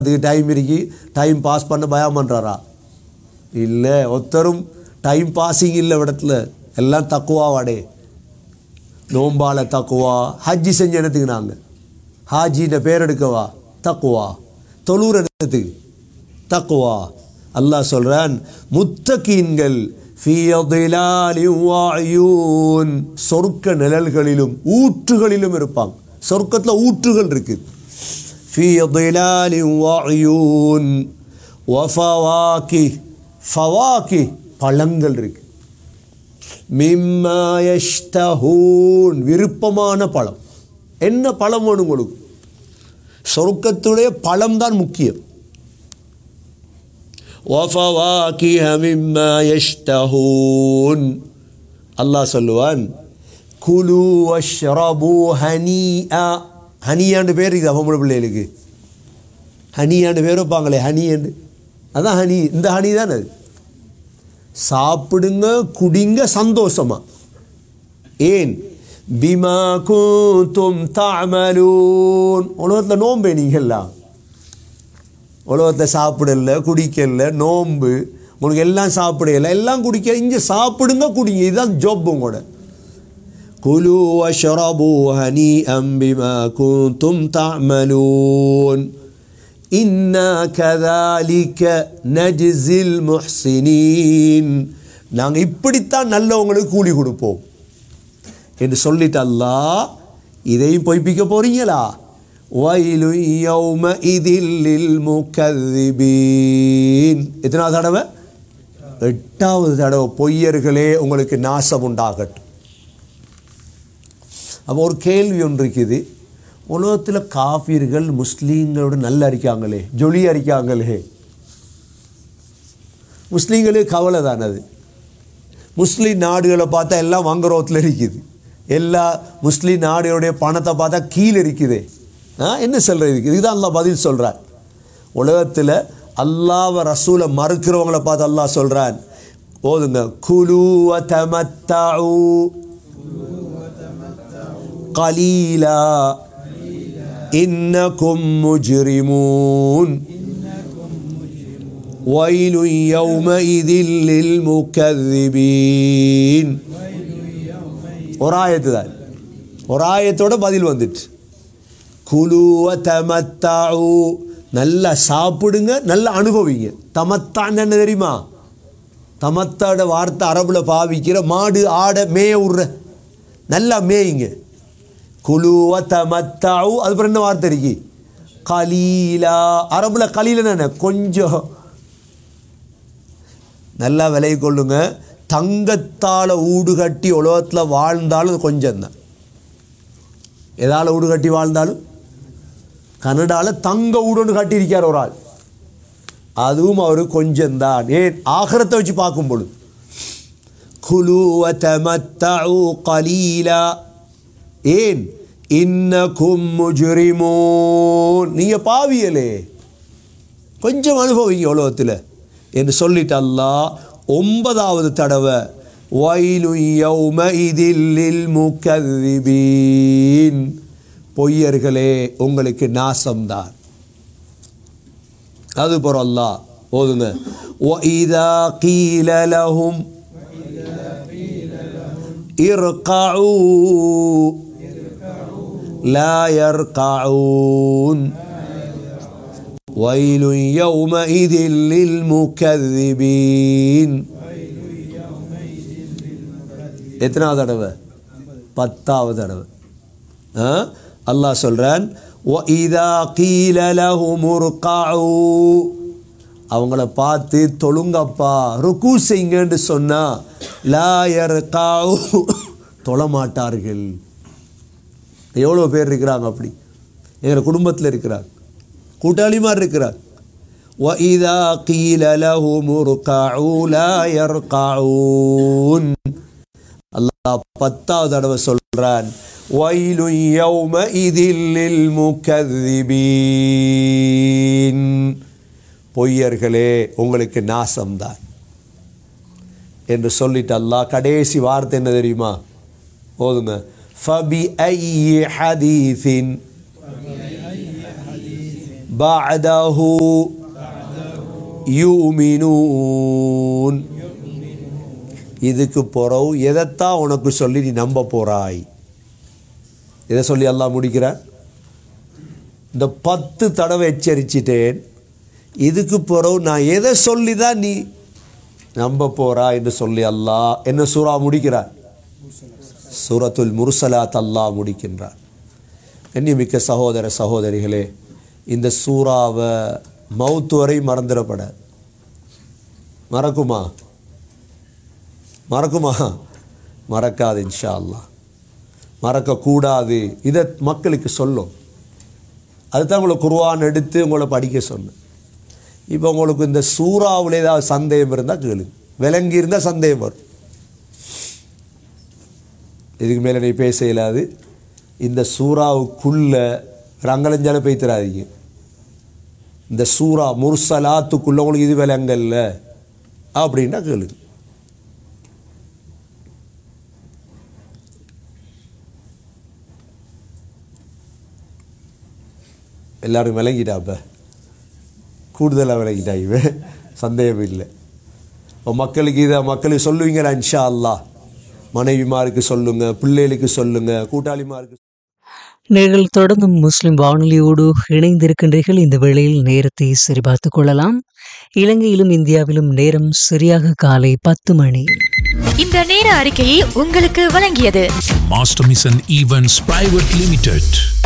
அதுக்கு டைம் இருக்கு time pass பண்ண பயம் பண்ணுறாரா இல்லை ஒருத்தரும் டைம் பாஸிங் இல்லை இடத்துல எல்லாம் தக்குவாவாடே நோம்பால தக்குவா ஹஜ்ஜி செஞ்ச இடத்துக்கு நாங்கள் ஹாஜின்ற பேர் எடுக்கவா தக்குவா தொழுற இடத்துக்கு தக்குவா அல்லாஹ் சொல்றான் முத்தகீன்கள் ஃபீ ظِلَالٍ وَعُيُونٍ. சொர்க்க நிழல்களிலும் ஊற்றுகளிலும் இருப்பாங்க சொர்க்கத்தில் ஊற்றுகள் இருக்கு ஃபீ ظِلَالٍ وَعُيُونٍ وَفَوَاكِهْ ஃபவாக்கி பழங்கள் இருக்கு மிம்மா யஷ்தஹூன் விருப்பமான பழம் என்ன பழம் வேணும் உங்களுக்கு சொர்க்கத்துடைய பழம் தான் முக்கியம் وَفَوَاكِهَ مِمَّا يَشْتَهُونَ அல்லாஹ் சொல்லுவான் குலு வஷ்ரபு ஹனியா ஹனியாண்டு பேர் இது அவங்கள பிள்ளைகளுக்கு ஹனியாண்டு பேர் வைப்பாங்களே ஹனியாண்டு அதான் ஹனி இந்த ஹனி தானே அது சாப்பிடுங்க குடிங்க சந்தோஷமா ஏன் பிமா குந்தும் தாமலூன் உலகத்தில் நோம்பே நீங்கள்லாம் உலகத்தில் சாப்பிடல குடிக்கல நோம்பு உங்களுக்கு எல்லாம் சாப்பிடல எல்லாம் குடிக்க இங்கே சாப்பிடுங்க குடிங்க இதுதான் ஜாப் உங்களோட குலு வஷ்ரபு ஹனி அம்பிமா குந்தும் தாமலூன் இன்னா கதாலிக்க நஜிசில் முஹ்சினீன் நாங்கள் இப்படித்தான் நல்லவங்களுக்கு கூலி கொடுப்போம் என்று சொல்லிட்டு அல்லாஹ் இதையும் பொய்ப்பிக்க போறீங்களா வயலு யௌம இதில் முகதிபீன் எத்தனாவது தடவை எட்டாவது தடவை பொய்யர்களே உங்களுக்கு நாசம் உண்டாகட்டும் அப்போ ஒரு கேள்வி ஒன்று இருக்குது உலகத்தில் காஃபிர்கள் முஸ்லீம்களோட நல்லா இருக்காங்களே ஜொலியாக இருக்காங்களே முஸ்லீம்களுக்கு கவலை தானே அது முஸ்லீம் நாடுகளை பார்த்தா எல்லாம் வங்குரோத்தில் இருக்குது எல்லா முஸ்லீம் நாடுகளுடைய பணத்தை பார்த்தா கீழே இருக்குது ஆ என்ன சொல்கிறது இருக்குது இதுதான் அல்லாஹ் பதில் சொல்கிறார் உலகத்தில் அல்லாஹ்வ ரசூலை மறுக்கிறவங்கள பார்த்து அல்லாஹ் சொல்கிறான் ஓதுங்க குலு தமத்தாவு கலீலா இன்னக்கும் முஜ்ரிமூன் ويل يومئذ للمكذبين ஒரு ஆயத்து தான் ஒரு ஆயத்தோட பதில் வந்துட்டு குலுவ தமத்தாவு நல்லா சாப்பிடுங்க நல்லா அனுபவிங்க தமத்தான் என்ன தெரியுமா தமத்தாட வார்த்தை அரபுல பாவிக்கிற மாடு ஆடை மேய விடுற நல்லா மேயுங்க குலுவ தமத்தாவு அதுக்கப்புறம் என்ன வார்த்தை இருக்கு கலீலா அரபுல கலீலன்னு என்ன கொஞ்சம் நல்லா விலை கொள்ளுங்க தங்கத்தால் ஊடு கட்டி உலகத்தில் வாழ்ந்தாலும் அது கொஞ்சம் தான் எதால் ஊடு கட்டி வாழ்ந்தாலும் கனடாவில் தங்க ஊடுன்னு கட்டியிருக்கார் ஒரு ஆள் அதுவும் அவர் கொஞ்சம்தான் ஏன் ஆகரத்தை வச்சு பார்க்கும் பொழுது குலு வதமத்தஉ கலீலா ஏன் இன்னக்கும் முஜ்ரிமூன் நீங்க பாவியலே கொஞ்சம் அனுபவிங்க உலகத்தில் என்று சொல்லிட்டு அல்லாஹ் ஒன்பதாவது தடவை வயலு யௌம இதில் முகதிபீன் பொய்யர்களே உங்களுக்கு நாசம்தான் அது போற அல்லாஹ் ஓதுங்க وَإِذَا قِيلَ لَهُمْ ارْقَعُوا لَا يَرْقَعُونَ ويل يومئذ للمكذبين எத்தனாவது தடவை பத்தாவது தடவை ஆ? அல்லாஹ் சொல்றான் وَإِذَا قِيلَ لَهُمُ ارْقَعُوا அவங்கள பார்த்து தொழுங்கப்பா ருக்கு செய்யுங்கன்னு சொன்னா லா யர்காஉ தொழ மாட்டார்கள் எவ்வளோ பேர் இருக்கிறாங்க அப்படி எங்கள் குடும்பத்தில் இருக்கிறாங்க கூட்டாளிமார் இருக்கிறார் وَإِذَا قِيلَ لَهُمُ ارْكَعُوا لَا يَرْكَعُونَ அல்லாஹ் பத்தாவது தடவை சொல்றான் وَيْلٌ يَوْمَئِذٍ لِلْمُكَذِّبِينَ பொய்யர்களே உங்களுக்கு நாசம்தான் என்று சொல்லிட்டு அல்லாஹ் கடைசி வார்த்தை என்ன தெரியுமா போதுங்க ஃபபி ஐ ஹதீஸின் பஅதஹு யுமினூன் இதுக்கு பிறகு எதைத்தான் உனக்கு சொல்லி நீ நம்ப போறாய் எதை சொல்லி அல்லாஹ் முடிக்கிறார் இந்த பத்து தடவை எச்சரிச்சிட்டேன் இதுக்கு பிறகு நான் எதை சொல்லி தான் நீ நம்ப போறா என்று சொல்லி அல்லாஹ் என்ன சூறா முடிக்கிறார் சூரத்துல் முர்சலாத் அல்லாஹ் முடிக்கின்றார் கண்ணியமிக்க சகோதர சகோதரிகளே இந்த சூறாவை மவுத்து வரை மறந்துடப்பட மறக்குமா மறக்குமா மறக்காது இன்ஷா அல்லாஹ் மறக்கக்கூடாது இதை மக்களுக்கு சொல்லும் அதுதான் உங்களை குர்ஆன் எடுத்து உங்களை படிக்க சொன்னேன் இப்போ உங்களுக்கு இந்த சூறாவில் ஏதாவது சந்தேகம் இருந்தால் கேளு விளங்கி இருந்தால் சந்தேகம் வரும் இதுக்கு மேலே நீ பேச இயலாது இந்த சூறாவுக்குள்ள ரங்கலஞ்சால பேய்த்திராதீங்க இந்த சூறா முர்சலாத்துக்குள்ள உங்களுக்கு இது விளங்கல்ல அப்படின்னா கேளு எல்லாரும் விளங்கிட்டா அப்போ கூடுதலாக விளங்கிட்டா இவன் சந்தேகம் இல்லை இப்போ மக்களுக்கு இதை மக்களுக்கு சொல்லுவீங்களா இன்ஷா அல்லாஹ் மனைவிமாருக்கு சொல்லுங்க பிள்ளைகளுக்கு சொல்லுங்க கூட்டாளிமாருக்கு நீங்கள் தொடர்ந்தும் முஸ்லிம் வானொலியோடு இணைந்திருக்கின்றீர்கள் இந்த வேளையில் நேரத்தை சரிபார்த்துக் கொள்ளலாம் இலங்கையிலும் இந்தியாவிலும் நேரம் சரியாக காலை பத்து மணி இந்த நேர அறிக்கையை உங்களுக்கு வழங்கியது Master Mission Events Private Limited.